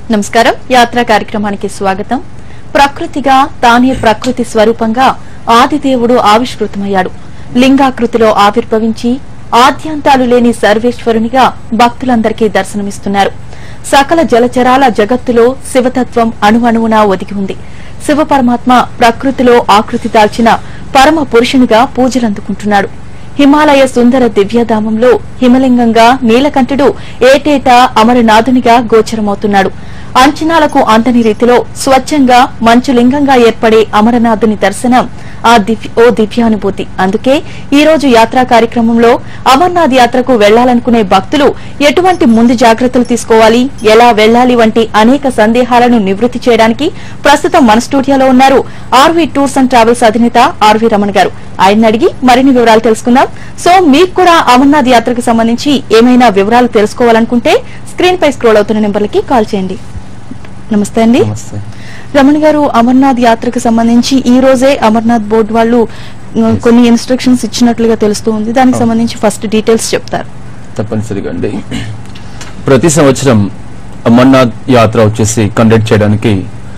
నమస్కారం యాత్రా కార్యక్రమానికి స్వాగతం ప్రకృతిగా తానే ప్రకృతి స్వరూపంగా ఆదిదేవుడు ఆవిష్కృతమయ్యాడు లింగాకృతిలో ఆవిర్భవించి ఆద్యంతాలు లేని సర్వేశ్వరునిగా భక్తులందరికీ దర్శనమిస్తున్నారు సకల జలచరాల జగత్తులో శివతత్వం అణువణువునా ఒదిగి ఉంది శివ పరమాత్మ ప్రకృతిలో ఆకృతి దాల్చిన పరమ పురుషునిగా పూజలందుకుంటున్నాడు హిమాలయ సుందర దివ్యధామంలో హిమలింగంగా నీలకంఠుడు ఏటేటా అమరనాథునిగా గోచరమవుతున్నాడు అంచనాలకు అందని రీతిలో స్వచ్ఛంగా మంచులింగంగా ఏర్పడే అమరనాథుని దర్శనం ఆ దివ్య ఓ దివ్యానుభూతి అందుకే ఈ రోజు యాత్రా కార్యక్రమంలో అమర్నాథ్ యాత్రకు వెళ్లాలనుకునే భక్తులు ఎటువంటి ముందు జాగ్రత్తలు తీసుకోవాలి ఎలా వెళ్లాలి వంటి అనేక సందేహాలను నివృత్తి చేయడానికి ప్రస్తుతం మన స్టూడియోలో ఉన్నారు ఆర్వీ టూర్స్ అండ్ ట్రావెల్స్ అధినేత ఆర్వీ రమణ గారు ఆయన అడిగి మరిన్ని వివరాలు తెలుసుకుందాం సో మీకు కూడా అమర్నాథ్ యాత్రకు సంబంధించి ఏమైనా వివరాలు తెలుసుకోవాలనుకుంటే స్క్రీన్ పై స్క్రోల్ అవుతున్న నెంబర్లకి కాల్ చేయండి నమస్తే అండి నమస్తే రమణ గారు అమర్నాథ్ యాత్రకు సంబంధించి ఈ రోజే అమర్నాథ్ బోర్డు వాళ్ళు ఉమ్, కొన్ని ఇన్స్ట్రక్షన్స్ ఇచ్చినట్లుగా తెలుస్తూ ఉంది దానికి సంబంధించి ఫస్ట్ డీటెయిల్స్ చెప్తారు తప్పనిసరిగా అండి ప్రతి సంవత్సరం అమర్నాథ్ యాత్ర వచ్చేసి కండక్ట్ చేయడానికి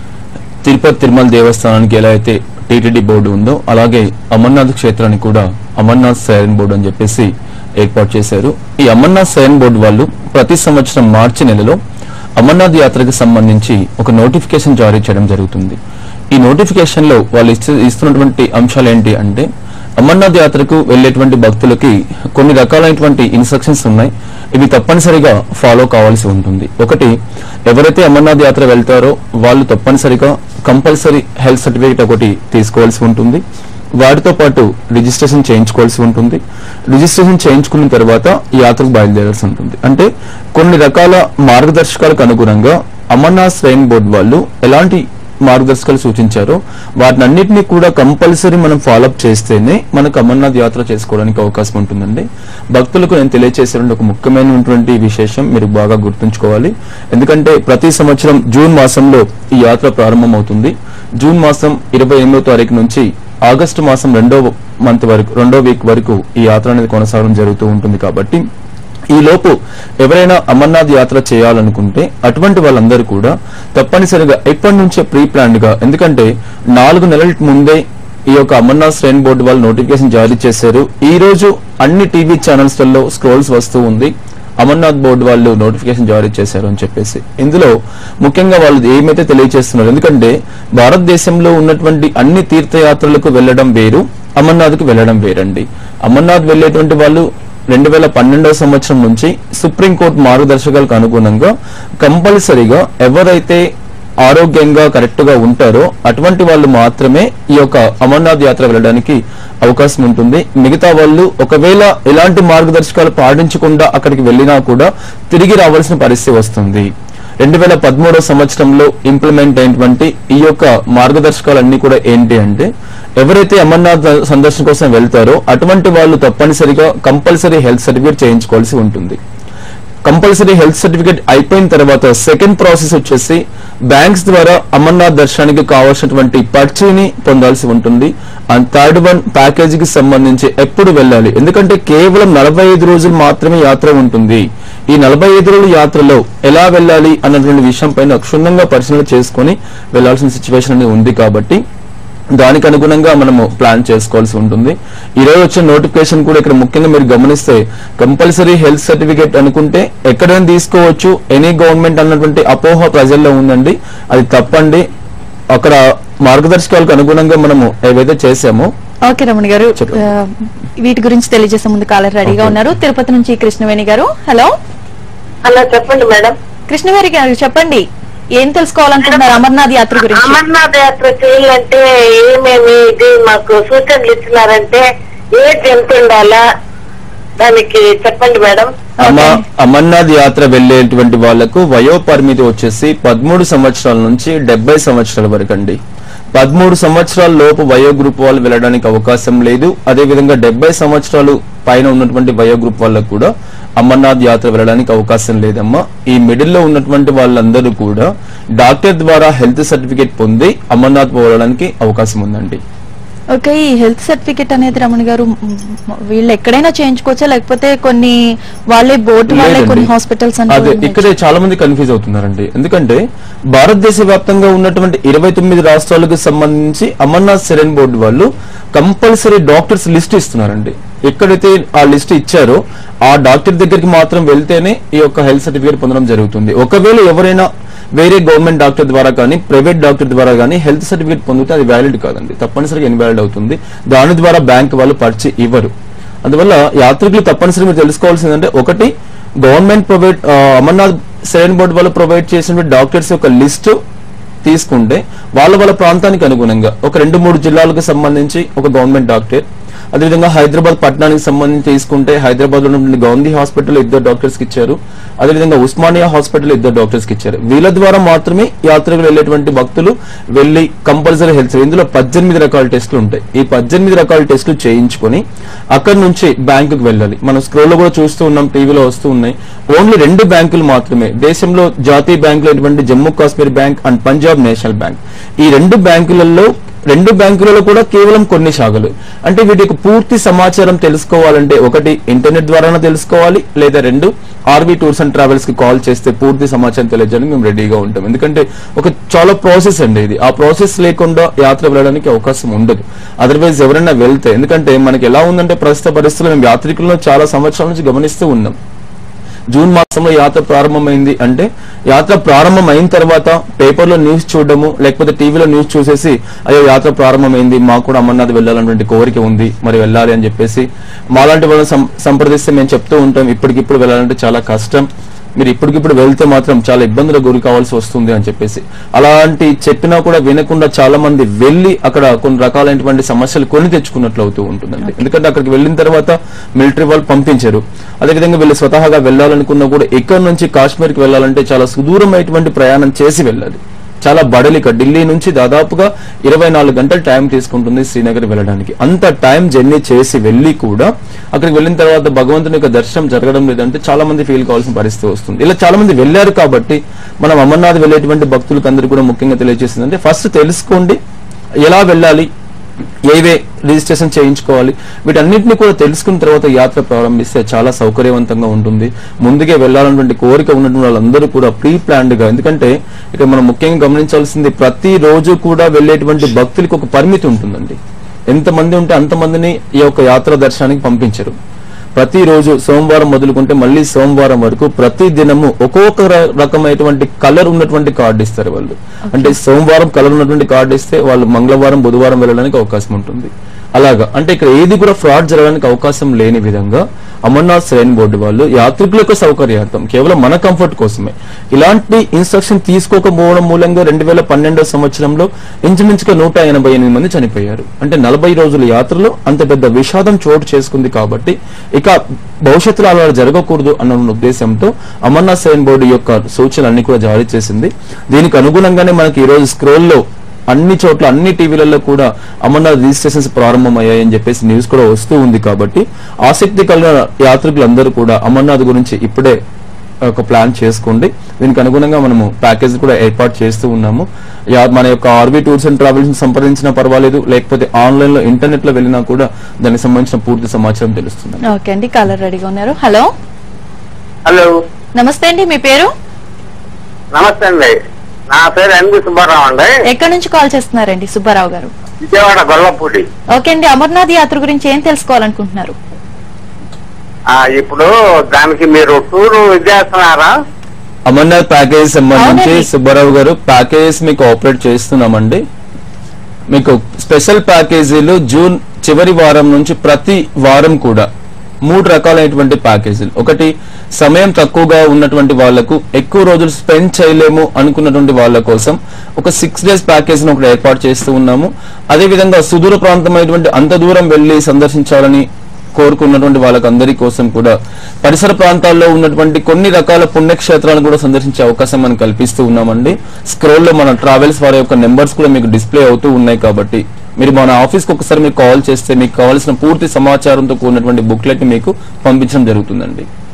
తిరుపతి తిరుమల దేవస్థానానికి ఎలా అయితే టీటీడీ బోర్డు ఉందో అలాగే అమర్నాథ్ క్షేత్రానికి కూడా అమర్నాథ్ సైరన్ బోర్డు అని చెప్పేసి ఏర్పాటు చేశారు ఈ అమర్నాథ్ సైరన్ బోర్డు వాళ్ళు ప్రతి సంవత్సరం మార్చి నెలలో అమర్నాథ్ యాత్రకు సంబంధించి ఒక నోటిఫికేషన్ జారీ చేయడం జరుగుతుంది ఈ నోటిఫికేషన్ లో వాళ్ళు ఇస్తు- ఇస్తున్నటువంటి అంశాలు ఏంటి అంటే అమర్నాథ్ యాత్రకు వెళ్లేటువంటి భక్తులకి కొన్ని రకాలైనటువంటి ఇన్స్ట్రక్షన్స్ ఉన్నాయి ఇవి తప్పనిసరిగా ఫాలో కావాల్సి ఉంటుంది ఒకటి ఎవరైతే అమర్నాథ్ యాత్ర వెళ్తారో వాళ్ళు తప్పనిసరిగా కంపల్సరీ హెల్త్ సర్టిఫికేట్ ఒకటి తీసుకోవాల్సి ఉంటుంది వాటితో పాటు రిజిస్ట్రేషన్ చేయించుకోవాల్సి ఉంటుంది రిజిస్ట్రేషన్ చేయించుకున్న తర్వాత ఈ యాత్రకు బయలుదేరాల్సి ఉంటుంది అంటే కొన్ని రకాల మార్గదర్శకాలకు అనుగుణంగా అమర్నాథ్ శ్రైన్ బోర్డు వాళ్ళు ఎలాంటి మార్గదర్శకాలు సూచించారో వాటినన్నిటినీ కూడా కంపల్సరీ మనం ఫాలోఅప్ చేస్తేనే మనకు అమర్నాథ్ యాత్ర చేసుకోవడానికి అవకాశం ఉంటుందండి భక్తులకు నేను తెలియజేసే ఒక ముఖ్యమైనటువంటి విశేషం మీరు బాగా గుర్తుంచుకోవాలి ఎందుకంటే ప్రతి సంవత్సరం జూన్ మాసంలో ఈ యాత్ర ప్రారంభమవుతుంది జూన్ మాసం ఇరవై ఎనిమిదో తారీఖు నుంచి ఆగస్టు మాసం రెండో మంత్ వరకు రెండో వీక్ వరకు ఈ యాత్ర అనేది కొనసాగడం జరుగుతూ ఉంటుంది కాబట్టి ఈ లోపు ఎవరైనా అమర్నాథ్ యాత్ర చేయాలనుకుంటే అటువంటి వాళ్ళందరూ కూడా తప్పనిసరిగా ఎప్పటి నుంచే ప్రీ ప్లాన్డ్ గా ఎందుకంటే నాలుగు నెలల ముందే ఈ యొక్క అమర్నాథ్ శ్రేణి బోర్డు వాళ్ళు నోటిఫికేషన్ జారీ చేశారు ఈ రోజు అన్ని టీవీ ఛానల్స్ లలో స్క్రోల్స్ వస్తూ ఉంది అమర్నాథ్ బోర్డు వాళ్ళు నోటిఫికేషన్ జారీ చేశారు అని చెప్పేసి ఇందులో ముఖ్యంగా వాళ్ళు ఏమైతే తెలియజేస్తున్నారు ఎందుకంటే భారతదేశంలో ఉన్నటువంటి అన్ని తీర్థయాత్రలకు వెళ్లడం వేరు అమర్నాథ్కి వెళ్లడం వేరండి అమర్నాథ్ వెళ్లేటువంటి వాళ్ళు రెండు వేల పన్నెండవ సంవత్సరం నుంచి సుప్రీంకోర్టు మార్గదర్శకాలకు అనుగుణంగా కంపల్సరీగా ఎవరైతే ఆరోగ్యంగా కరెక్ట్ గా ఉంటారో అటువంటి వాళ్ళు మాత్రమే ఈ యొక్క అమర్నాథ్ యాత్ర వెళ్ళడానికి అవకాశం ఉంటుంది మిగతా వాళ్ళు ఒకవేళ ఎలాంటి మార్గదర్శకాలు పాటించకుండా అక్కడికి వెళ్ళినా కూడా తిరిగి రావాల్సిన పరిస్థితి వస్తుంది రెండు వేల పదమూడవ సంవత్సరంలో ఇంప్లిమెంట్ అయినటువంటి ఈ యొక్క మార్గదర్శకాలన్నీ కూడా ఏంటి అంటే ఎవరైతే అమర్నాథ్ సందర్శన కోసం వెళ్తారో అటువంటి వాళ్ళు తప్పనిసరిగా కంపల్సరీ హెల్త్ సర్టిఫికేట్ చేయించుకోవాల్సి ఉంటుంది కంపల్సరీ హెల్త్ సర్టిఫికేట్ అయిపోయిన తర్వాత సెకండ్ ప్రాసెస్ వచ్చేసి బ్యాంక్స్ ద్వారా అమర్నాథ్ దర్శనానికి కావాల్సినటువంటి పర్చీని పొందాల్సి ఉంటుంది అండ్ థర్డ్ వన్ ప్యాకేజీకి సంబంధించి ఎప్పుడు వెళ్ళాలి ఎందుకంటే కేవలం నలభై ఐదు రోజులు మాత్రమే యాత్ర ఉంటుంది ఈ నలభై ఐదు రోజుల యాత్రలో ఎలా వెళ్ళాలి అన్నటువంటి విషయం పైన క్షుణ్ణంగా పరిశీలన చేసుకొని వెళ్లాల్సిన సిచ్యువేషన్ అనేది ఉంది కాబట్టి దానికి అనుగుణంగా మనము ప్లాన్ చేసుకోవాల్సి ఉంటుంది ఈ రోజు వచ్చిన నోటిఫికేషన్ కూడా ఇక్కడ ముఖ్యంగా మీరు గమనిస్తే కంపల్సరీ హెల్త్ సర్టిఫికేట్ అనుకుంటే ఎక్కడైనా తీసుకోవచ్చు ఎనీ గవర్నమెంట్ అన్నటువంటి అపోహ ప్రజల్లో ఉందండి అది తప్పండి అక్కడ మార్గదర్శకాలకు అనుగుణంగా మనము ఏవైతే చేసామో ఓకే రమణ గారు చెప్పండి. ఆ, వీటి గురించి తెలియజేసే ముందు కాలర్ రెడీగా ఓకే. ఉన్నారు తిరుపతి నుంచి కృష్ణవేణి గారు హలో అలా చెప్పండి మేడం కృష్ణవేణి గారు చెప్పండి ఏం తెలుసుకోవాలనుకుంటున్నారు అమర్నాథ్ యాత్ర గురించి అమర్నాథ్ యాత్ర చేయాలంటే ఏమేమి ఇది మాకు సూచనలు ఇచ్చినారంటే ఏజ్ ఎంత ఉండాలా దానికి చెప్పండి మేడం అమ అమర్నాథ్ యాత్ర వెళ్లేటువంటి వాళ్లకు వయో పరిమితి వచ్చేసి పదమూడు సంవత్సరాల నుంచి డెబ్బై సంవత్సరాల వరకు అండి పదమూడు సంవత్సరాల లోపు వయో గ్రూప్ వాళ్ళు వెళ్ళడానికి అవకాశం లేదు అదే విధంగా డెబ్బై సంవత్సరాలు పైన ఉన్నటువంటి వయో గ్రూప్ వాళ్ళకు కూడా అమర్నాథ్ యాత్ర వెళ్ళడానికి అవకాశం లేదమ్మా ఈ మిడిల్ లో ఉన్నటువంటి వాళ్ళందరూ కూడా డాక్టర్ ద్వారా హెల్త్ సర్టిఫికేట్ పొంది అమర్నాథ్ వెళ్ళడానికి అవకాశం ఉందండి ఓకే ఈ హెల్త్ సర్టిఫికేట్ అనేది రమణ గారు మ్, మ్, వీళ్ళు ఎక్కడైనా చేయించుకోవచ్చా లేకపోతే కొన్ని వాళ్ళే బోర్డు వాళ్ళే లేదండి. కొన్ని హాస్పిటల్స్ అదే ఇక్కడే చాలా మంది కన్ఫ్యూజ్ అవుతున్నారండి ఎందుకంటే భారతదేశ వ్యాప్తంగా ఉన్నటువంటి ఇరవై తొమ్మిది రాష్ట్రాలకు సంబంధించి అమర్నాథ్ సెరెన్ బోర్డు వాళ్ళు కంపల్సరీ డాక్టర్స్ లిస్ట్ ఇస్తున్నారండి ఎక్కడైతే ఆ లిస్ట్ ఇచ్చారో ఆ డాక్టర్ దగ్గరికి మాత్రం వెళ్తేనే ఈ యొక్క హెల్త్ సర్టిఫికేట్ పొందడం జరుగుతుంది ఒకవేళ ఎవరైనా వేరే గవర్నమెంట్ డాక్టర్ ద్వారా కానీ ప్రైవేట్ డాక్టర్ ద్వారా కానీ హెల్త్ సర్టిఫికేట్ పొందితే అది వ్యాలిడ్ కాదండి తప్పనిసరిగా ఇన్వాలిడ్ అవుతుంది దాని ద్వారా బ్యాంక్ వాళ్ళు పరిచి ఇవ్వరు అందువల్ల యాత్రికులు తప్పనిసరిగా మీరు తెలుసుకోవాల్సిందంటే ఒకటి గవర్నమెంట్ ప్రొవైడ్ ఆ, అమర్నాథ్ సెరెన్ బోర్డు వాళ్ళు ప్రొవైడ్ చేసిన డాక్టర్స్ యొక్క లిస్టు తీసుకుంటే వాళ్ళ వాళ్ళ ప్రాంతానికి అనుగుణంగా ఒక రెండు మూడు జిల్లాలకు సంబంధించి ఒక గవర్నమెంట్ డాక్టర్ అదేవిధంగా హైదరాబాద్ పట్టణానికి సంబంధించి తీసుకుంటే హైదరాబాద్ లో ఉన్నటువంటి గాంధీ హాస్పిటల్ ఇద్దరు డాక్టర్స్ కి ఇచ్చారు అదేవిధంగా ఉస్మానియా హాస్పిటల్ ఇద్దరు డాక్టర్స్ కి ఇచ్చారు వీళ్ళ ద్వారా మాత్రమే యాత్రికులు వెళ్ళేటువంటి భక్తులు వెళ్లి కంపల్సరీ హెల్త్ ఇందులో పద్దెనిమిది రకాల టెస్టులు ఉంటాయి ఈ పద్దెనిమిది రకాల టెస్టులు చేయించుకొని అక్కడి నుంచి బ్యాంకుకు వెళ్ళాలి మనం స్క్రోల్ లో కూడా చూస్తూ ఉన్నాం టీవీలో వస్తూ ఉన్నాయి ఓన్లీ రెండు బ్యాంకులు మాత్రమే దేశంలో జాతీయ బ్యాంకులు అయినటువంటి Jammu Kashmir bank and Punjab national bank ఈ రెండు బ్యాంకులలో రెండు బ్యాంకులలో కూడా కేవలం కొన్ని శాఖలు అంటే వీటికి పూర్తి సమాచారం తెలుసుకోవాలంటే ఒకటి ఇంటర్నెట్ ద్వారానే తెలుసుకోవాలి లేదా రెండు ఆర్బీ టూర్స్ అండ్ ట్రావెల్స్ కి కాల్ చేస్తే పూర్తి సమాచారం తెలియజేయడానికి మేము రెడీగా ఉంటాం ఎందుకంటే ఒక చాలా ప్రాసెస్ అండి ఇది ఆ ప్రాసెస్ లేకుండా యాత్ర వెళ్ళడానికి అవకాశం ఉండదు అదర్వైజ్ ఎవరైనా వెళ్తే ఎందుకంటే మనకి ఎలా ఉందంటే ప్రస్తుత పరిస్థితుల్లో మేము యాత్రికులను చాలా సంవత్సరాల నుంచి గమనిస్తూ ఉన్నాం జూన్ మాసంలో యాత్ర ప్రారంభమైంది అంటే యాత్ర ప్రారంభం అయిన తర్వాత పేపర్లో న్యూస్ చూడడము లేకపోతే టీవీలో న్యూస్ చూసేసి అయ్యో యాత్ర ప్రారంభమైంది మాకు కూడా అమర్నాథ్ వెళ్ళాలన్నటువంటి కోరిక ఉంది మరి వెళ్ళాలి అని చెప్పేసి మాలాంటి వాళ్ళని సం- సంప్రదిస్తే మేము చెప్తూ ఉంటాం ఇప్పటికిప్పుడు వెళ్ళాలంటే చాలా కష్టం మీరు ఇప్పటికిప్పుడు వెళ్తే మాత్రం చాలా ఇబ్బందులకు గురి కావాల్సి వస్తుంది అని చెప్పేసి అలాంటి చెప్పినా కూడా వినకుండా చాలా మంది వెళ్లి అక్కడ కొన్ని రకాలైనటువంటి సమస్యలు కొని తెచ్చుకున్నట్లు అవుతూ ఉంటుందండి ఎందుకంటే అక్కడికి వెళ్ళిన తర్వాత మిలిటరీ వాళ్ళు పంపించారు అదేవిధంగా వీళ్ళు స్వతహాగా వెళ్ళాలనుకున్నా కూడా ఇక్కడ నుంచి కాశ్మీర్కి వెళ్ళాలంటే చాలా సుదూరమైనటువంటి ప్రయాణం చేసి వెళ్ళాలి చాలా బడలిక ఢిల్లీ నుంచి దాదాపుగా ఇరవై నాలుగు గంటలు టైం తీసుకుంటుంది శ్రీనగర్ వెళ్ళడానికి అంత టైం జర్నీ చేసి వెళ్ళి కూడా అక్కడికి వెళ్ళిన తర్వాత భగవంతుని యొక్క దర్శనం జరగడం లేదంటే చాలా మంది ఫీల్ కావాల్సిన పరిస్థితి వస్తుంది ఇలా చాలా మంది వెళ్ళారు కాబట్టి మనం అమర్నాథ్ వెళ్ళేటువంటి భక్తులకు అందరికీ కూడా ముఖ్యంగా తెలియజేసింది అంటే ఫస్ట్ తెలుసుకోండి ఎలా వెళ్ళాలి ఏవే రిజిస్ట్రేషన్ చేయించుకోవాలి వీటన్నిటిని కూడా తెలుసుకున్న తర్వాత యాత్ర ప్రారంభిస్తే చాలా సౌకర్యవంతంగా ఉంటుంది ముందుగా వెళ్ళాలన్నటువంటి కోరిక ఉన్నటువంటి వాళ్ళందరూ కూడా ప్రీ ప్లాన్డ్ గా ఎందుకంటే ఇక్కడ మనం ముఖ్యంగా గమనించాల్సింది ప్రతి రోజు కూడా వెళ్ళేటువంటి భక్తులకు ఒక పరిమితి ఉంటుందండి ఎంతమంది ఉంటే అంతమందిని ఈ యొక్క యాత్ర దర్శనానికి పంపించరు ప్రతిరోజు సోమవారం మొదలుకుంటే మళ్ళీ సోమవారం వరకు ప్రతి దినము ఒక్కొక్క ర- రకమైనటువంటి కలర్ ఉన్నటువంటి కార్డు ఇస్తారు వాళ్ళు అంటే సోమవారం కలర్ ఉన్నటువంటి కార్డు ఇస్తే వాళ్ళు మంగళవారం బుధవారం వెళ్ళడానికి అవకాశం ఉంటుంది అలాగా అంటే ఇక్కడ ఏది కూడా ఫ్రాడ్ జరగడానికి అవకాశం లేని విధంగా అమర్నాథ్ శ్రేణి బోర్డు వాళ్ళు యాత్రికుల యొక్క సౌకర్యార్థం కేవలం మన కంఫర్ట్ కోసమే ఇలాంటి ఇన్స్ట్రక్షన్ తీసుకోకపోవడం మూలంగా రెండు వేల పన్నెండో సంవత్సరంలో ఇంచుమించుగా నూట ఎనభై ఎనిమిది మంది చనిపోయారు అంటే నలభై రోజుల యాత్రలో అంత పెద్ద విషాదం చోటు చేసుకుంది కాబట్టి ఇక భవిష్యత్తులో అలా జరగకూడదు అన్న ఉద్దేశంతో అమర్నాథ్ శ్రేణి బోర్డు యొక్క సూచనలన్నీ కూడా జారీ చేసింది దీనికి అనుగుణంగానే మనకి ఈ రోజు స్క్రోల్లో అన్ని చోట్ల అన్ని టీవీలలో కూడా అమర్నాథ్ రిజిస్ట్రేషన్స్ ప్రారంభమయ్యాయని చెప్పేసి న్యూస్ కూడా వస్తూ ఉంది కాబట్టి ఆసక్తి కలిగిన యాత్రికులందరూ కూడా అమర్నాథ్ గురించి ఇప్పుడే ఒక ప్లాన్ చేసుకోండి దీనికి అనుగుణంగా మనము ప్యాకేజ్ కూడా ఏర్పాటు చేస్తూ ఉన్నాము యా- మన యొక్క ఆర్బీ టూర్స్ అండ్ ట్రావెల్స్ సంప్రదించినా పర్వాలేదు లేకపోతే ఆన్లైన్ లో ఇంటర్నెట్ లో వెళ్ళినా కూడా దానికి సంబంధించిన పూర్తి సమాచారం తెలుస్తుంది ఓకే అండి కాలర్ రెడీగా ఉన్నారు హలో హలో నమస్తే అండి మీ పేరు నమస్తే అండి నా పేరు ఎన్బి సుబ్బారావు అండి ఎక్కడి నుంచి కాల్ చేస్తున్నారండి సుబ్బారావు గారు విజయవాడ గొల్లపూడి ఓకే అండి అమర్నాథ్ యాత్ర గురించి ఏం తెలుసుకోవాలనుకుంటున్నారు ఆ, ఇప్పుడు దానికి మీరు టూర్ చేస్తున్నారా అమర్నాథ్ ప్యాకేజ్ సంబంధించి అవునండి. సుబ్బారావు గారు ప్యాకేజెస్ మీకు ఆపరేట్ చేస్తున్నామండి మీకు స్పెషల్ ప్యాకేజీలు జూన్ చివరి వారం నుంచి ప్రతి వారం కూడా మూడు రకాలైనటువంటి ప్యాకేజీలు ఒకటి సమయం తక్కువగా ఉన్నటువంటి వాళ్లకు ఎక్కువ రోజులు స్పెండ్ చేయలేము అనుకున్నటువంటి వాళ్ళ కోసం ఒక సిక్స్ డేస్ ప్యాకేజ్ ఒకటి ఏర్పాటు చేస్తూ ఉన్నాము అదేవిధంగా సుదూర ప్రాంతమైనటువంటి అంత దూరం వెళ్లి సందర్శించాలని కోరుకున్నటువంటి వాళ్ళకందరి కోసం కూడా పరిసర ప్రాంతాల్లో ఉన్నటువంటి కొన్ని రకాల పుణ్యక్షేత్రాలను కూడా సందర్శించే అవకాశం మనం కల్పిస్తూ ఉన్నామండి స్క్రోల్లో మన ట్రావెల్స్ వారి యొక్క నెంబర్స్ కూడా మీకు డిస్ప్లే అవుతూ ఉన్నాయి కాబట్టి మీరు మన ఆఫీస్కి ఒకసారి మీకు కాల్ చేస్తే మీకు కావాల్సిన పూర్తి సమాచారంతో కూడినటువంటి బుక్లెట్ ని మీకు పంపించడం జరుగుతుందండి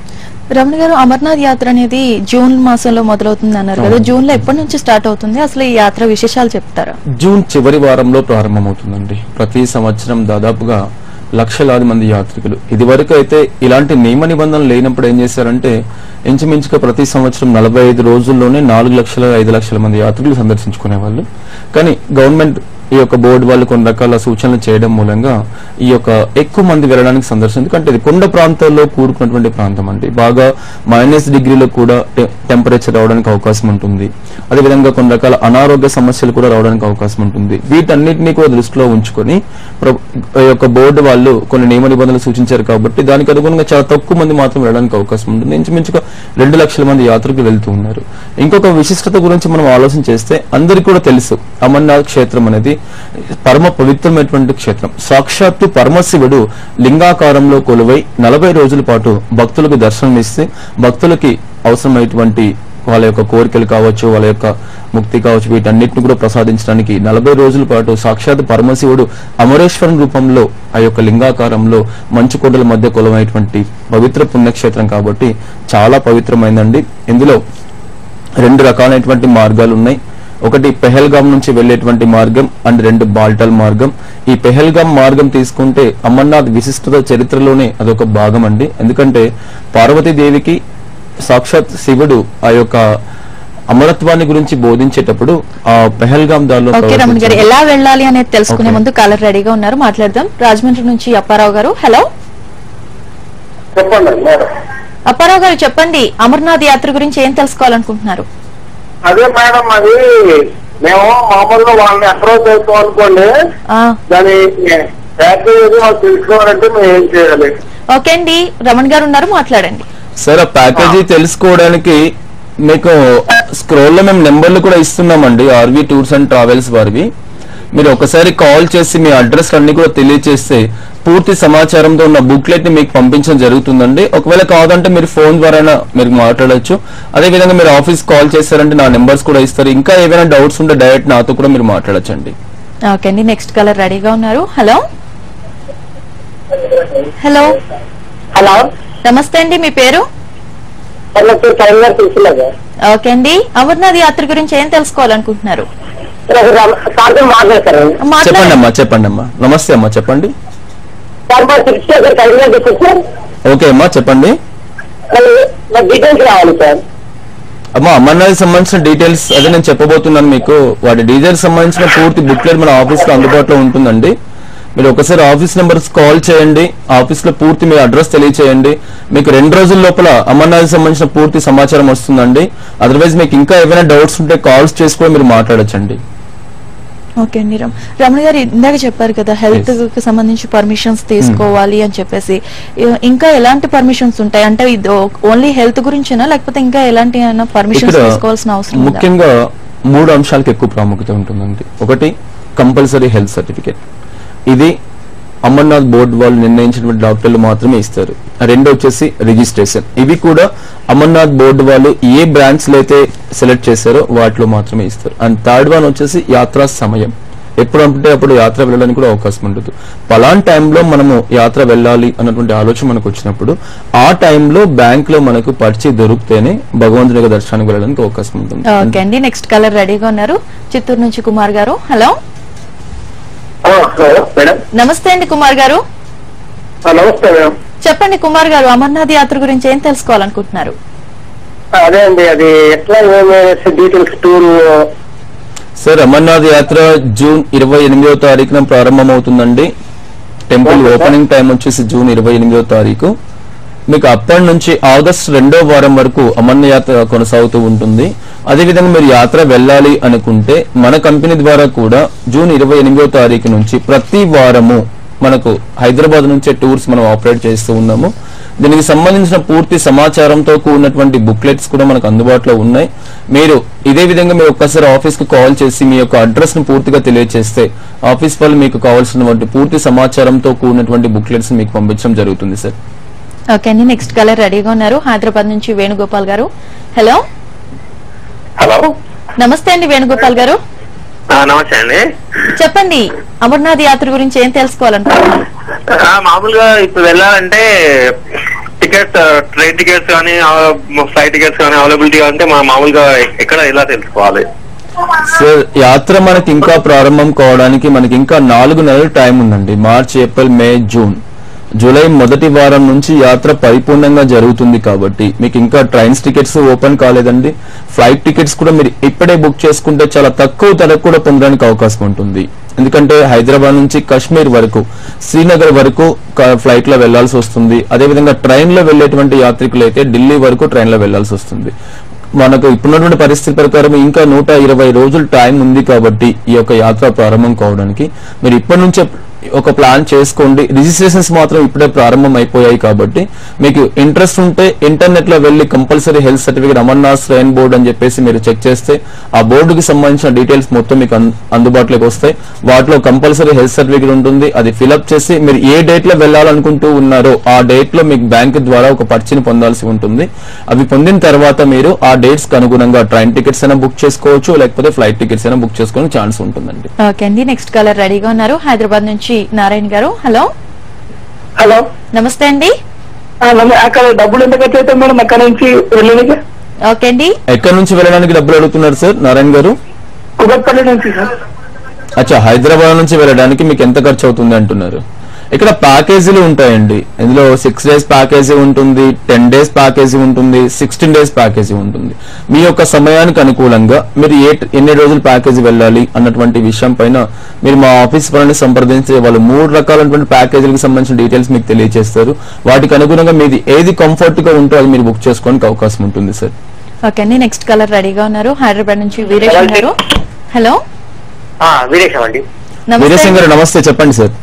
రమణ గారు అమర్నాథ్ యాత్ర అనేది జూన్ మాసంలో మొదలవుతుంది అన్నారు కదా అవును. జూన్ లో ఎప్పటి నుంచి స్టార్ట్ అవుతుంది అసలు ఈ యాత్ర విశేషాలు చెప్తారా జూన్ చివరి వారంలో ప్రారంభమవుతుందండి ప్రతి సంవత్సరం దాదాపుగా లక్షలాది మంది యాత్రికులు ఇదివరకు అయితే ఇలాంటి నియమ నిబంధనలు లేనప్పుడు ఏం చేశారంటే ఇంచుమించుగా ప్రతి సంవత్సరం నలభై ఐదు రోజుల్లోనే నాలుగు లక్షల ఐదు లక్షల మంది యాత్రికులు సందర్శించుకునే వాళ్ళు కానీ గవర్నమెంట్ ఈ యొక్క బోర్డు వాళ్ళు కొన్ని రకాల సూచనలు చేయడం మూలంగా ఈ యొక్క ఎక్కువ మంది వెళ్ళడానికి సందర్శన ఎందుకంటే ఇది కొండ ప్రాంతాల్లో కూరుకున్నటువంటి ప్రాంతం అండి బాగా మైనస్ డిగ్రీలో కూడా టెంపరేచర్ రావడానికి అవకాశం ఉంటుంది అదేవిధంగా కొన్ని రకాల అనారోగ్య సమస్యలు కూడా రావడానికి అవకాశం ఉంటుంది వీటన్నిటినీ కూడా దృష్టిలో ఉంచుకొని ప్ర- ఈ యొక్క బోర్డు వాళ్ళు కొన్ని నియమ నిబంధనలు సూచించారు కాబట్టి దానికి అనుగుణంగా చాలా తక్కువ మంది మాత్రం వెళ్ళడానికి అవకాశం ఉంటుంది ఇంచుమించుగా రెండు లక్షల మంది యాత్రికులు వెళ్తూ ఉన్నారు ఇంకొక విశిష్టత గురించి మనం ఆలోచన చేస్తే అందరికీ కూడా తెలుసు అమర్నాథ్ క్షేత్రం అనేది పరమ పవిత్రమైనటువంటి క్షేత్రం సాక్షాత్తు పరమశివుడు లింగాకారంలో కొలువై నలభై రోజుల పాటు భక్తులకు దర్శనం ఇస్తే భక్తులకి అవసరమైనటువంటి వాళ్ళ యొక్క కోరికలు కావచ్చు వాళ్ళ యొక్క ముక్తి కావచ్చు వీటన్నిటిని కూడా ప్రసాదించడానికి నలభై రోజుల పాటు సాక్షాత్ పరమశివుడు అమరేశ్వరం రూపంలో ఆ యొక్క లింగాకారంలో మంచు కొండల మధ్య కొలమైనటువంటి పవిత్ర పుణ్యక్షేత్రం కాబట్టి చాలా పవిత్రమైందండి ఇందులో రెండు రకాలైనటువంటి మార్గాలు ఉన్నాయి ఒకటి పెహల్గాం నుంచి వెళ్ళేటువంటి మార్గం అండ్ రెండు బాల్టల్ మార్గం ఈ పెహల్గాం మార్గం తీసుకుంటే అమర్నాథ్ విశిష్టత చరిత్రలోనే అదొక భాగం అండి ఎందుకంటే పార్వతీదేవికి సాక్షాత్ శివుడు ఆ యొక్క అమరత్వాన్ని గురించి బోధించేటప్పుడు ఆ పెహల్గాం దారిలో ఓకే రమణ గారు ప్రవర్తించాడు. ఎలా వెళ్ళాలి అనేది తెలుసుకునే Okay. ముందు కాలర్ రెడీగా ఉన్నారు మాట్లాడదాం రాజమండ్రి నుంచి అప్పారావు గారు హలో చెప్పండి మేడం అప్పారావు గారు చెప్పండి అమర్నాథ్ యాత్ర గురించి ఏం తెలుసుకోవాలనుకుంటున్నారు అదే మేడం అది మేము మామూలుగా వాళ్ళని అప్రోచ్ అవుతాం అనుకోండి ఆ, దాని ప్యాకేజ్ మాకు తెలుసుకోవాలంటే మేము ఏం చేయాలి ఓకే అండి రమణ్ గారు ఉన్నారు మాట్లాడండి సార్ ఆ ప్యాకేజీ తెలుసుకోవడానికి మీకు స్క్రోల్ లో మేము నెంబర్లు కూడా ఇస్తున్నామండి ఆర్వి టూర్స్ అండ్ ట్రావెల్స్ వారివి మీరు ఒకసారి కాల్ చేసి మీ అడ్రస్ అన్ని కూడా తెలియజేస్తే పూర్తి సమాచారంతో ఉన్న బుక్లెట్ ని మీకు పంపించడం జరుగుతుందండి ఒకవేళ కాదంటే మీరు ఫోన్ ద్వారా మీరు మాట్లాడొచ్చు అదే విధంగా మీరు ఆఫీస్ కాల్ చేస్తారంటే నా నెంబర్స్ కూడా ఇస్తారు ఇంకా ఏమైనా డౌట్స్ ఉంటే డైరెక్ట్ నాతో కూడా మీరు మాట్లాడొచ్చండి ఓకే అండి నెక్స్ట్ కలర్ రెడీగా ఉన్నారు హలో హలో హలో నమస్తే అండి మీ పేరు నాకు టైం గారు తెలుసులేదు ఓకే అండి అమర్నాథ్ యాత్ర గురించి ఏం తెలుసుకోవాలనుకుంటున్నారు సార్తో మాట్లాడతారు చెప్పండి మాట్లాడండి అమ్మా చెప్పండి అమ్మా నమస్తే అమ్మా చెప్పండి సార్ మా సిక్స్ సార్ టైం గారు చెప్పండి సార్ ఓకే అమ్మా చెప్పండి నాకు డీటెయిల్స్ కావాలి సార్ అమ్మా అమర్నాథ్ సంబంధించిన డీటెయిల్స్ అదే నేను చెప్పబోతున్నాను మీకు వాటి డీటెయిల్స్ సంబంధించిన పూర్తి బుక్లెట్ మన ఆఫీస్ లో అందుబాటులో ఉంటుందండి మీరు ఒకసారి ఆఫీస్ నెంబర్స్ కాల్ చేయండి ఆఫీస్ లో పూర్తి మీ అడ్రస్ తెలియచేయండి మీకు రెండు రోజుల లోపల అమర్నాథ్ సంబంధించిన పూర్తి సమాచారం వస్తుందండి అదర్వైజ్ మీకు ఇంకా ఏమైనా డౌట్స్ ఉంటే కాల్స్ చేసి కూడా మీరు మాట్లాడొచ్చండి ఓకే అండి రమ్- రమణ గారు ఇందాక చెప్పారు కదా హెల్త్ Yes. కి సంబంధించి పర్మిషన్స్ తీసుకోవాలి అని చెప్పేసి ఇ- ఇంకా ఎలాంటి పర్మిషన్స్ ఉంటాయి అంటే ఇది ఓన్లీ హెల్త్ గురించేనా లేకపోతే ఇంకా ఎలాంటి పర్మిషన్స్ ఇక్కడ తీసుకోవాల్సిన అవసరం ఉందా ముఖ్యంగా మూడు అంశాలకు ఎక్కువ ప్రాముఖ్యత ఉంటుందండి ఒకటి కంపల్సరీ హెల్త్ సర్టిఫికేట్ ఇది అమర్నాథ్ బోర్డు వాళ్ళు నిర్ణయించినటువంటి డాక్టర్లు మాత్రమే ఇస్తారు రెండు వచ్చేసి రిజిస్ట్రేషన్ ఇవి కూడా అమర్నాథ్ బోర్డు వాళ్ళు ఏ బ్రాంచ్ లో అయితే సెలెక్ట్ చేశారో వాటిలో మాత్రమే ఇస్తారు అండ్ థర్డ్ వన్ వచ్చేసి యాత్రా సమయం ఎప్పుడు అంటే అప్పుడు యాత్ర వెళ్ళడానికి కూడా అవకాశం ఉంటుంది పలాన్ టైంలో మనము యాత్ర వెళ్ళాలి అన్నటువంటి ఆలోచన మనకు వచ్చినప్పుడు ఆ టైంలో బ్యాంక్ లో మనకు పర్చి దొరికితేనే భగవంతుని యొక్క దర్శనానికి వెళ్ళడానికి అవకాశం ఉంటుంది ఓకే అండి నెక్స్ట్ కలర్ రెడీగా ఉన్నారు చిత్తూరు నుంచి కుమార్ గారు హలో హలో మేడం నమస్తే అండి కుమార్ గారు ఆ, నమస్తే మేడం చెప్పండి కుమార్ గారు అమర్నాథ్ యాత్ర గురించి ఏం తెలుసుకోవాలనుకుంటున్నారు అదే అండి అది ఎట్లా ఏమేమి డీటెయిల్స్ టూర్ సార్ అమర్నాథ్ యాత్ర జూన్ ఇరవై ఎనిమిదో తారీఖున ప్రారంభమవుతుందండి temple okay sir. Opening time వచ్చేసి జూన్ ఇరవై ఎనిమిదో తారీఖు మీకు అప్పటి నుంచి ఆగస్ట్ రెండో వారం వరకు అమర్నాథ్ యాత్ర కొనసాగుతూ ఉంటుంది అదేవిధంగా మీరు యాత్ర వెళ్ళాలి అనుకుంటే మన కంపెనీ ద్వారా కూడా జూన్ ఇరవై ఎనిమిదో తారీఖు నుంచి ప్రతి వారము మనకు హైదరాబాద్ నుంచే టూర్స్ మనం ఆపరేట్ చేస్తూ ఉన్నాము దీనికి సంబంధించిన పూర్తి సమాచారంతో కూడినటువంటి బుక్లెట్స్ కూడా మనకు అందుబాటులో ఉన్నాయి మీరు ఇదే విధంగా మీరు ఒక్కసారి ఆఫీస్ కు కాల్ చేసి మీ యొక్క అడ్రస్ ను పూర్తిగా తెలియజేస్తే ఆఫీస్ వాళ్ళు మీకు కావాల్సినటువంటి పూర్తి సమాచారంతో కూడినటువంటి బుక్లెట్స్ మీకు పంపించడం జరుగుతుంది సార్ ఓకే అండి నెక్స్ట్ కలర్ రెడీగా ఉన్నారు హైదరాబాద్ నుంచి వేణుగోపాల్ గారు హలో హలో నమస్తే అండి వేణుగోపాల్ గారు నమస్తే అండి చెప్పండి అమర్నాథ్ యాత్ర గురించి ఏం తెలుసుకోవాలనుకుంటున్నారు మామూలుగా ఇప్పుడు వెళ్ళాలంటే టికెట్ టికెట్ ట్రైన్ టికెట్స్ కానీ ఫ్లైట్ టికెట్స్ కానీ అవైలబిలిటీ అంటే మనం మామూలుగా ఎక్కడ ఎలా తెలుసుకోవాలి సార్ యాత్ర మనకి ఇంకా ప్రారంభం కావడానికి మనకి ఇంకా నాలుగు నెలలు టైం ఉందండి March April May June July మొదటి వారం నుంచి యాత్ర పరిపూర్ణంగా జరుగుతుంది కాబట్టి మీకు ఇంకా ట్రైన్స్ టికెట్స్ ఓపెన్ కాలేదండి ఫ్లైట్ టికెట్స్ కూడా మీరు ఇప్పుడే బుక్ చేసుకుంటే చాలా తక్కువ ధరకు కూడా పొందడానికి అవకాశం ఉంటుంది ఎందుకంటే హైదరాబాద్ నుంచి కాశ్మీర్ వరకు శ్రీనగర్ వరకు క- ఫ్లైట్ లో వెళ్లాల్సి వస్తుంది అదేవిధంగా ట్రైన్ లో వెళ్లేటువంటి యాత్రికులు అయితే ఢిల్లీ వరకు ట్రైన్ లో వెళ్లాల్సి వస్తుంది మనకు ఇప్పుడున్నటువంటి పరిస్థితి ప్రకారం ఇంకా నూట ఇరవై రోజులు టైం ఉంది కాబట్టి ఈ యొక్క యాత్ర ప్రారంభం కావడానికి మీరు ఇప్పటి నుంచే ఒక ప్లాన్ చేసుకోండి రిజిస్ట్రేషన్స్ మాత్రం ఇప్పుడే ప్రారంభం అయిపోయాయి కాబట్టి మీకు ఇంట్రెస్ట్ ఉంటే ఇంటర్నెట్ లో వెళ్లి compulsory health certificate Amarnath shrine board అని చెప్పేసి మీరు చెక్ చేస్తే ఆ బోర్డుకి సంబంధించిన డీటెయిల్స్ మొత్తం మీకు అన్- అందుబాటులోకి వస్తాయి వాటిలో కంపల్సరీ హెల్త్ సర్టిఫికేట్ ఉంటుంది అది ఫిలప్ చేసి మీరు ఏ డేట్ లో వెళ్ళాలనుకుంటూ ఉన్నారో ఆ డేట్ లో మీకు బ్యాంక్ ద్వారా ఒక పర్చిని పొందాల్సి ఉంటుంది అవి పొందిన తర్వాత మీరు ఆ డేట్స్ కి అనుగుణంగా ట్రైన్ టికెట్స్ అయినా బుక్ చేసుకోవచ్చు లేకపోతే ఫ్లైట్ టికెట్స్ అయినా బుక్ చేసుకోవడం ఛాన్స్ ఉంటుందండి ఓకే అండి నెక్స్ట్ కాలర్ రెడీగా ఉన్నారు హైదరాబాద్ నుంచి నారాయణ గారు హలో హలో నమస్తే అండి ఆ, నమ్మ- అక్కడ డబ్బులు ఎంత ఖర్చు అవుతాయి మేడం అక్కడ నుంచి వెళ్ళడానికి ఓకే అండి ఎక్కడి నుంచి వెళ్ళడానికి డబ్బులు అడుగుతున్నారు సార్ నారాయణ గారు కుగట్పల్లి నుంచి సార్ అచ్చా హైదరాబాద్ నుంచి వెళ్ళడానికి మీకు ఎంత ఖర్చు అవుతుంది అంటున్నారు ఇక్కడ ప్యాకేజీలు ఉంటాయండి ఇందులో సిక్స్ డేస్ ప్యాకేజీ ఉంటుంది టెన్ డేస్ ప్యాకేజీ ఉంటుంది సిక్స్టీన్ డేస్ ప్యాకేజీ ఉంటుంది మీ యొక్క సమయానికి అనుకూలంగా మీరు ఏ ఎన్ని రోజులు ప్యాకేజీ వెళ్ళాలి అన్నటువంటి విషయం పైన మీరు మా ఆఫీస్ పనిని సంప్రదించి వాళ్ళు మూడు రకాలైనటువంటి ప్యాకేజీలకు సంబంధించిన డీటెయిల్స్ మీకు తెలియజేస్తారు వాటికి అనుగుణంగా మీది ఏది కంఫర్ట్ గా ఉంటో అది మీరు బుక్ చేసుకోవడానికి అవకాశం ఉంటుంది సార్ ఓకే అండి నెక్స్ట్ కాలర్ రెడీగా ఉన్నారు హైదరాబాద్ నుంచి వీరేష్ గారు హలో వీరేశం అండి నమస్తే వీరేశం గారు నమస్తే చెప్పండి సార్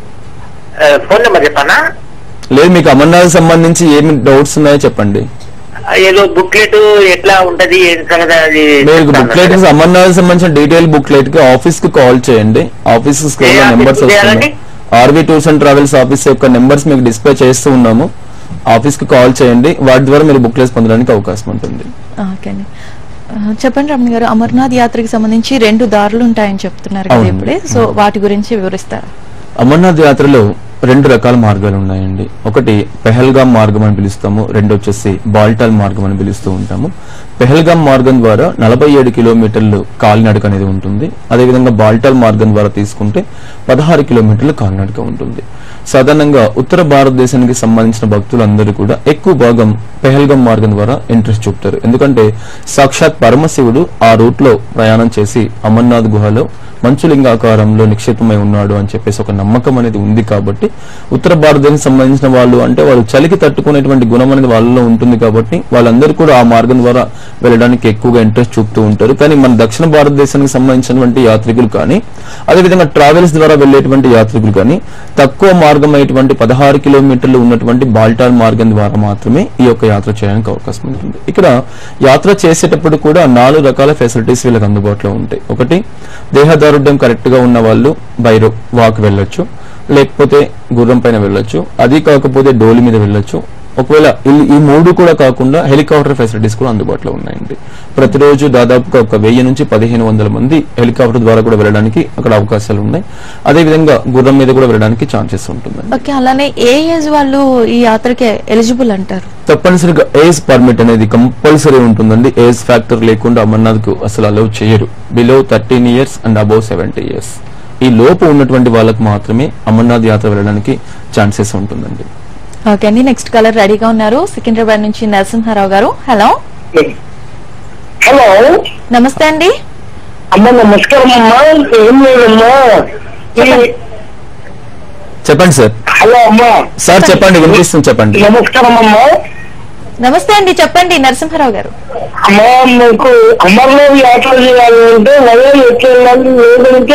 ఫోన్ నెంబర్ చెప్పానా లేదు మీకు అమర్నాథ్ సంబంధించి ఏమి డౌట్స్ ఉన్నాయో చెప్పండి ఏదో బుక్లెట్ ఎట్లా ఉంటది ఏంటి సంగతి అది మీరు బుక్లెట్ అమర్నాథ్ సంబంధించిన డీటెయిల్ బుక్లెట్ కి ఆఫీస్ కి కాల్ చేయండి ఆఫీస్ ఏ స్క్రీన్ ఆఫీస్ నెంబర్స్ కి వస్తున్నాయి చేయాలండి? RV tours and travels office యొక్క నెంబర్స్ మీకు డిస్ప్లే చేస్తూ ఉన్నాము ఆఫీస్ కి కాల్ చేయండి వాటి ద్వారా మీరు బుక్లెట్స్ పొందడానికి అవకాశం ఉంటుంది ఓకే అండి ఆ, చెప్పండి రమణ గారు అమర్నాథ్ యాత్రకి సంబంధించి రెండు దారులు ఉంటాయని చెప్తున్నారు కదా అవునండి. ఇప్పుడే సో వాటి గురించి వివరిస్తారా అమర్నాథ్ యాత్రలో రెండు రకాల మార్గాలు ఉన్నాయండి ఒకటి పెహల్గాం మార్గం అని పిలుస్తాము రెండు వచ్చేసి బాల్టాల్ మార్గం అని పిలుస్తూ ఉంటాము పెహల్గాం మార్గం ద్వారా నలభై ఏడు కిలోమీటర్లు కాలినడక అనేది ఉంటుంది అదేవిధంగా బాల్టాల్ మార్గం ద్వారా తీసుకుంటే పదహారు కిలోమీటర్లు కాలినడక ఉంటుంది సాధారణంగా ఉత్తర భారతదేశానికి సంబంధించిన భక్తులందరూ కూడా ఎక్కువ భాగం పెహల్గం మార్గం ద్వారా ఇంట్రెస్ట్ చూపుతారు ఎందుకంటే సాక్షాత్ పరమశివుడు ఆ రూట్ లో ప్రయాణం చేసి అమర్నాథ్ గుహలో మంచులింగాకారంలో నిక్షిప్తమై ఉన్నాడు అని చెప్పేసి ఒక నమ్మకం అనేది ఉంది కాబట్టి ఉత్తర భారతదేశానికి సంబంధించిన వాళ్ళు అంటే వాళ్ళు చలికి తట్టుకునేటువంటి గుణం అనేది వాళ్ళలో ఉంటుంది కాబట్టి వాళ్ళందరూ కూడా ఆ మార్గం ద్వారా వెళ్ళడానికి ఎక్కువగా ఇంట్రెస్ట్ చూపుతూ ఉంటారు కానీ మన దక్షిణ భారతదేశానికి సంబంధించినటువంటి యాత్రికులు కానీ అదేవిధంగా ట్రావెల్స్ ద్వారా వెళ్ళేటువంటి యాత్రికులు కానీ తక్కువ మార్గం అయ్యేటువంటి పదహారు కిలోమీటర్లు ఉన్నటువంటి బాల్టాల్ మార్గం ద్వారా మాత్రమే ఈ యొక్క యాత్ర చేయడానికి అవకాశం ఉంటుంది ఇక్కడ యాత్ర చేసేటప్పుడు కూడా నాలుగు రకాల ఫెసిలిటీస్ వీళ్ళకి అందుబాటులో ఉంటాయి ఒకటి దేహదారుఢ్యం కరెక్ట్ గా ఉన్న వాళ్ళు బై రో- వాక్ వెళ్ళొచ్చు లేకపోతే గుర్రం పైన వెళ్ళొచ్చు అది కాకపోతే డోలి మీద వెళ్ళొచ్చు ఒకవేళ ఈ- ఈ మూడు కూడా కాకుండా హెలికాప్టర్ ఫెసిలిటీస్ కూడా అందుబాటులో ఉన్నాయండి ప్రతిరోజు దాదాపుగా ఒక వెయ్యి నుంచి పదిహేను వందల మంది హెలికాప్టర్ ద్వారా కూడా వెళ్ళడానికి అక్కడ అవకాశాలు ఉన్నాయి అదే విధంగా గుర్రం మీద కూడా వెళ్ళడానికి ఛాన్సెస్ ఉంటుందండి ఓకే అలానే ఏ ఏజ్ వాళ్ళు ఈ యాత్రకి ఎలిజిబుల్ అంటారు తప్పనిసరిగా ఏజ్ పర్మిట్ అనేది కంపల్సరీ ఉంటుందండి ఏజ్ ఫ్యాక్టర్ లేకుండా అమర్నాథ్ కు అసలు అలౌ చేయరు below thirteen years and above seventy years ఈ లోపు ఉన్నటువంటి వాళ్ళకు మాత్రమే అమర్నాథ్ యాత్ర వెళ్ళడానికి ఛాన్సెస్ ఉంటుందండి ఓకే అండి నెక్స్ట్ కలర్ రెడీగా ఉన్నారు సికింద్రాబాద్ నుంచి నరసింహారావు గారు హలో హలో నమస్తే అండి అమ్మ నమస్కారం అమ్మా ఏం లేదమ్మా ఈ- చెప్పండి సార్ హలో అమ్మా సార్ చెప్పండి వినిపిస్తుంది చెప్పండి నమస్కారం అమ్మా నమస్తే అండి చెప్పండి నరసింహారావు గారు అమ్మా మీకు అమర్నాథ్ యాత్ర చేయాలి అంటే వయలు ఎట్లా వెళ్ళాలి లేదంటే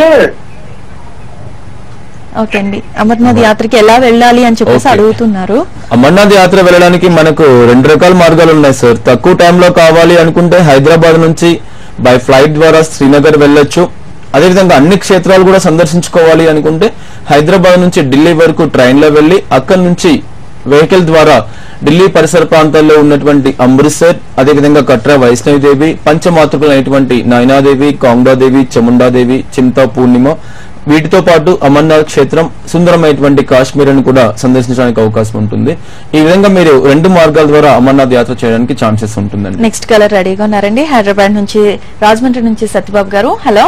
ఓకే అండి అమర్నాథ్ యాత్రకి ఎలా వెళ్ళాలి అని చెప్పేసి Okay. అడుగుతున్నారు అమర్నాథ్ యాత్ర వెళ్ళడానికి మనకు రెండు రకాల మార్గాలు ఉన్నాయి సార్ తక్కువ టైంలో కావాలి అనుకుంటే హైదరాబాద్ నుంచి బై ఫ్లైట్ ద్వారా శ్రీనగర్ వెళ్ళొచ్చు అదేవిధంగా అన్ని క్షేత్రాలు కూడా సందర్శించుకోవాలి అనుకుంటే హైదరాబాద్ నుంచి ఢిల్లీ వరకు ట్రైన్ లో వెళ్లి అక్కడి నుంచి వెహికల్ ద్వారా ఢిల్లీ పరిసర ప్రాంతాల్లో ఉన్నటువంటి అమృత్సర్ అదేవిధంగా కట్రా వైష్ణవిదేవి పంచమాతృకులైనటువంటి నయనాదేవి కాంగ్డాదేవి చముండాదేవి చింతా పూర్ణిమ వీటితో పాటు అమర్నాథ్ క్షేత్రం సుందరమైనటువంటి కాశ్మీర్ అని కూడా సందర్శించడానికి అవకాశం ఉంటుంది ఈ విధంగా మీరు రెండు మార్గాల ద్వారా అమర్నాథ్ యాత్ర చేయడానికి ఛాన్సెస్ ఉంటుందండి నెక్స్ట్ కలర్ రెడీగా ఉన్నారండి హైదరాబాద్ నుంచి రాజమండ్రి నుంచి సత్యబాబు గారు హలో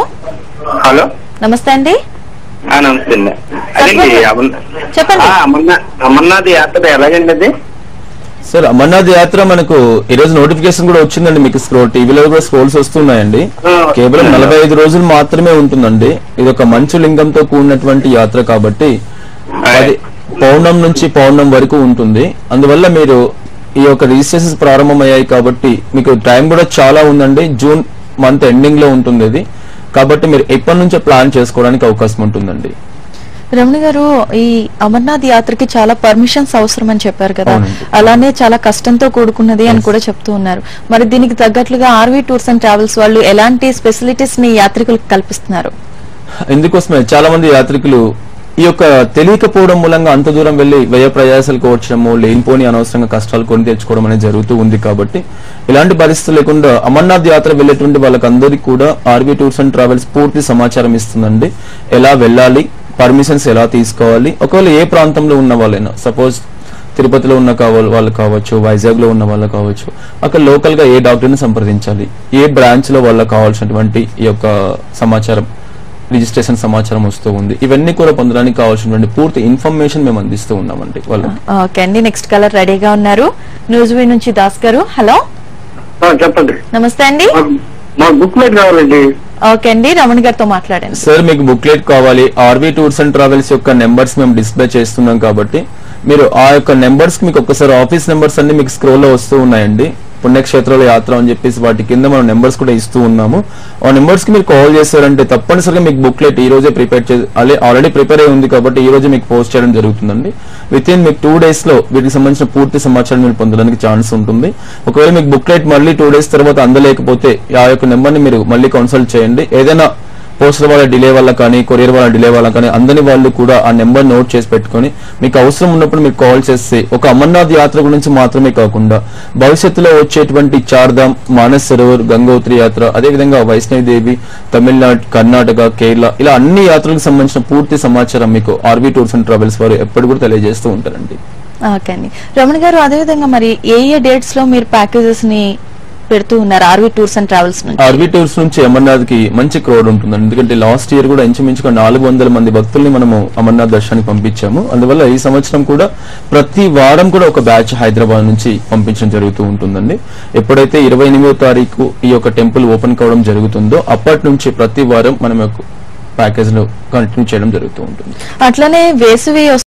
హలో నమస్తే అండి ఆ, నమస్తే అండి అదండి అమర్- చెప్పండి. ఆ, అమర్నాథ్ అమర్నాథ్ యాత్ర ఎలాగండి అది సార్ అమర్నాథ్ యాత్ర మనకు ఈ రోజు నోటిఫికేషన్ కూడా వచ్చిందండి మీకు స్క్రోల్ టీవీలో కూడా స్క్రోల్స్ వస్తున్నాయండి ఆ, కేవలం వస్తున్నాయి. నలభై ఐదు రోజులు మాత్రమే ఉంటుందండి ఇది ఒక మంచు లింగంతో కూడినటువంటి యాత్ర కాబట్టి అది పౌర్ణం నుంచి పౌర్ణం వరకు ఉంటుంది అందువల్ల మీరు ఈ యొక్క రిజిస్ట్రేషన్స్ ప్రారంభమయ్యాయి కాబట్టి మీకు టైం కూడా చాలా ఉందండి జూన్ మంత్ ఎండింగ్ లో ఉంటుంది ఇది కాబట్టి మీరు ఎప్పటి నుంచో ప్లాన్ చేసుకోవడానికి అవకాశం ఉంటుందండి రమణ గారు ఈ అమర్నాథ్ యాత్రకి చాలా పర్మిషన్స్ అవసరం అని చెప్పారు కదా అవునండి. అలానే చాలా కష్టంతో కూడుకున్నది అని కూడా చెప్తూ ఉన్నారు మరి దీనికి తగ్గట్లుగా ఆర్వీ టూర్స్ అండ్ ట్రావెల్స్ వాళ్ళు ఎలాంటి ఫెసిలిటీస్ ని యాత్రికులకు కల్పిస్తున్నారు ఇందుకోసమే చాలా మంది యాత్రికులు ఈ యొక్క తెలియకపోవడం మూలంగా అంత దూరం వెళ్లి వ్యయ ప్రయాసాలకు వచ్చడము లేనిపోని అనవసరంగా కష్టాలు కొని తెచ్చుకోవడం అనేది జరుగుతూ ఉంది కాబట్టి ఇలాంటి పరిస్థితులు లేకుండా అమర్నాథ్ యాత్ర వెళ్ళేటువంటి వాళ్ళకందరికీ కూడా ఆర్బీ టూర్స్ అండ్ ట్రావెల్స్ పూర్తి సమాచారం ఇస్తుందండి ఎలా వెళ్ళాలి పర్మిషన్స్ ఎలా తీసుకోవాలి ఒకవేళ ఏ ప్రాంతంలో ఉన్న వాళ్ళైనా సపోజ్ తిరుపతిలో ఉన్న కావాలి వాళ్ళు కావచ్చు వైజాగ్ లో ఉన్న వాళ్ళు కావచ్చు అక్కడ లోకల్ గా ఏ డాక్టర్ ని సంప్రదించాలి ఏ బ్రాంచ్ లో వాళ్ళకి కావాల్సినటువంటి ఈ యొక్క సమాచారం రిజిస్ట్రేషన్ సమాచారం వస్తూ ఉంది ఇవన్నీ కూడా పొందడానికి కావాల్సినటువంటి పూర్తి ఇన్ఫర్మేషన్ మేము అందిస్తూ ఉన్నామండి వాళ్ళకి ఓకే అండి నెక్స్ట్ కలర్ రెడీగా ఉన్నారు న్యూస్ వీ నుంచి దాస్ గారు హలో ఆ, చెప్పండి నమస్తే అండి మాకు- మాకు బుక్లెట్ కావాలండి ఓకే అండి రమణ గారితో మాట్లాడండి సార్ మీకు బుక్లెట్ కావాలి ఆర్వీ టూర్స్ అండ్ ట్రావెల్స్ యొక్క నెంబర్స్ మేము డిస్ప్లే చేస్తున్నాం కాబట్టి మీరు ఆ యొక్క నెంబర్స్ మీకు ఒక్కసారి ఆఫీస్ నెంబర్స్ అన్ని మీకు స్క్రోల్ లో వస్తూ ఉన్నాయండి పుణ్యక్షేత్రాల యాత్ర అని చెప్పేసి వాటి కింద మనం నెంబర్స్ కూడా ఇస్తూ ఉన్నాము ఆ నెంబర్స్ కి మీరు కాల్ చేశారంటే తప్పనిసరిగా మీకు బుక్లెట్ ఈ రోజే ప్రిపేర్ చేసి ఆల్రెడీ ప్రిపేర్ అయి ఉంది కాబట్టి ఈ రోజే మీకు పోస్ట్ చేయడం జరుగుతుందండి విత్ ఇన్ మీకు టూ డేస్ లో వీటికి సంబంధించిన పూర్తి సమాచారం మీరు పొందడానికి ఛాన్స్ ఉంటుంది ఒకవేళ మీకు బుక్లెట్ మళ్ళీ టూ డేస్ తర్వాత అందలేకపోతే ఆ యొక్క నెంబర్ ని మీరు మళ్ళీ కన్సల్ట్ చేయండి ఏదైనా పోస్టల్ వాళ్ళ డిలే వల్ల కానీ కొరియర్ వాళ్ళ డిలే వల్ల కానీ అందని వాళ్ళు కూడా ఆ నెంబర్ నోట్ చేసి పెట్టుకొని మీకు అవసరం ఉన్నప్పుడు మీరు కాల్ చేస్తే ఒక అమర్నాథ్ యాత్ర గురించి మాత్రమే కాకుండా భవిష్యత్తులో వచ్చేటువంటి చార్ధామ్ మానస్ సరోవర్ గంగోత్రి యాత్ర అదేవిధంగా వైష్ణవి దేవి తమిళనాడు కర్ణాటక కేరళ ఇలా అన్ని యాత్రలకు సంబంధించిన పూర్తి సమాచారం మీకు ఆర్బీ టూర్స్ అండ్ ట్రావెల్స్ వారు ఎప్పుడు కూడా తెలియజేస్తూ ఉంటారండి ఓకే అండి రమణ గారు అదేవిధంగా మరి ఏ ఏ డేట్స్ లో మీరు ప్యాకేజెస్ ని పెడుతూ ఉన్నారు ఆర్వీ టూర్స్ అండ్ ట్రావెల్స్ నుంచి ఆర్బీ టూర్స్ నుంచి అమర్నాథ్ కి మంచి క్రౌడ్ ఉంటుందండి ఎందుకంటే లాస్ట్ ఇయర్ కూడా ఇంచుమించుగా నాలుగు వందల మంది భక్తుల్ని మనము అమర్నాథ్ దర్శనానికి పంపించాము అందువల్ల ఈ సంవత్సరం కూడా ప్రతి వారం కూడా ఒక బ్యాచ్ హైదరాబాద్ నుంచి పంపించడం జరుగుతూ ఉంటుందండి ఎప్పుడైతే ఇరవై ఎనిమిదో తారీఖు ఈ యొక్క టెంపుల్ ఓపెన్ కావడం జరుగుతుందో అప్పటి నుంచి ప్రతి వారం మనం ప్యాకేజ్ లో కంటిన్యూ చేయడం జరుగుతూ ఉంటుంది అట్లనే వేసవి